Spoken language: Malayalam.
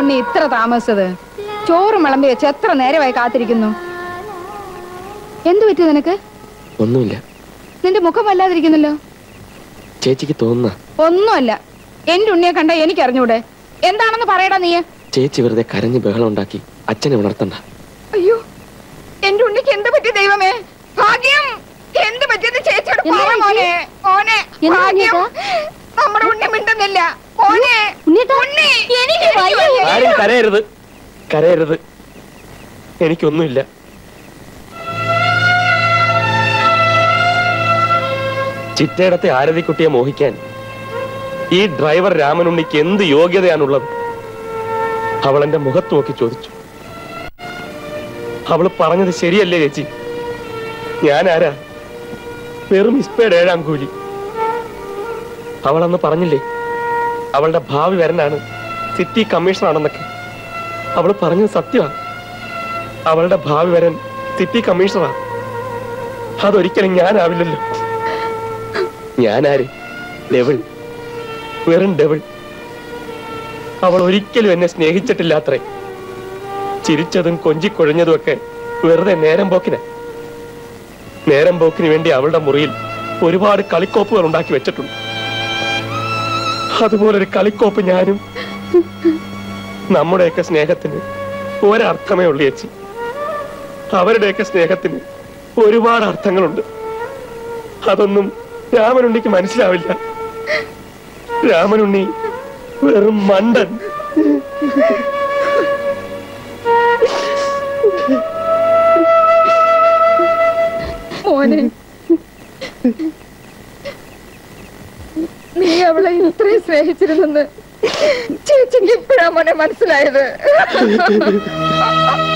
ഉണ്ണി ഇത്ര താമസിച്ചത് ചോറും വിളമ്പി വെച്ച് എത്ര നേരമായി കാത്തിരിക്കുന്നു എന്തു പറ്റി നിനക്ക് ഒന്നുമില്ല നിന്റെ മുഖം വല്ലാതിരിക്കുന്നല്ലോ ചേച്ചിക്ക് തോന്നുന്ന ഒന്നുമല്ല എന്റെ ഉണ്ണിയെ കണ്ട എനിക്ക് അറിഞ്ഞൂടെ എന്താണെന്ന് പറയടാ നീ ചേച്ചി വെറുതെ കരഞ്ഞ് ബഹളം ഉണ്ടാക്കി അച്ഛനെ ഉണർത്തണ്ട അയ്യോ എന്റെ ഉണ്ണിക്ക് എന്ത് പറ്റി ദൈവമേ ഭാഗ്യം എന്ത് പറ്റിയത് ചേച്ചിയോട് എന്താ പറ മോനെ മോനെ എന്താ ഭാഗ്യം നമ്മുടെ ഉണ്ണി മിണ്ടുന്നില്ല മോനെ ഉണ്ണി എനിക്ക് ആരും കരയരുത് കരയരുത് എനിക്കൊന്നുമില്ല ചിറ്റയിടത്തെ ആരതിക്കുട്ടിയെ മോഹിക്കാൻ ഈ ഡ്രൈവർ രാമനുണ്ണിക്ക് എന്ത് യോഗ്യതയാണുള്ളത് അവൾ എന്റെ മുഖത്ത് നോക്കി ചോദിച്ചു അവള് പറഞ്ഞത് ശരിയല്ലേ ചേച്ചി ഞാൻ ആരാ വെറും ഇസ്പേഡ് ഏഴാം കൂലി അവളന്ന് പറഞ്ഞില്ലേ അവളുടെ ഭാവി വരനാണ് സിറ്റി കമ്മീഷണറാണെന്നൊക്കെ അവൾ പറഞ്ഞത് സത്യമാണ് അവളുടെ ഭാവി വരൻ സിറ്റി കമ്മീഷണറാ അതൊരിക്കലും ഞാനാവില്ലല്ലോ ഞാനാര് ഡെവിൾ വെറും ഡെവിൾ അവൾ ഒരിക്കലും എന്നെ സ്നേഹിച്ചിട്ടില്ലാത്രേ ചിരിച്ചതും കൊഞ്ചിക്കൊഴഞ്ഞതും ഒക്കെ വെറുതെ നേരം പോക്കിന നേരം പോക്കിന് വേണ്ടി അവളുടെ മുറിയിൽ ഒരുപാട് കളിക്കോപ്പുകൾ ഉണ്ടാക്കി വെച്ചിട്ടുണ്ട് അതുപോലൊരു കളിക്കോപ്പ് ഞാനും നമ്മുടെയൊക്കെ സ്നേഹത്തിന് ഒരർത്ഥമേ ഉള്ളൂ ചേച്ചി അവരുടെയൊക്കെ സ്നേഹത്തിന് ഒരുപാട് അർത്ഥങ്ങളുണ്ട് അതൊന്നും രാമനുണ്ണിക്ക് മനസ്സിലാവില്ല രാമനുണ്ണി വെറും മണ്ടൻ മോനെ നീ അവളെ ഇത്രയും സ്നേഹിച്ചിരുന്നെന്ന് ചേച്ചിക്ക് ഇപ്പോഴാ മോനെ മനസ്സിലായത്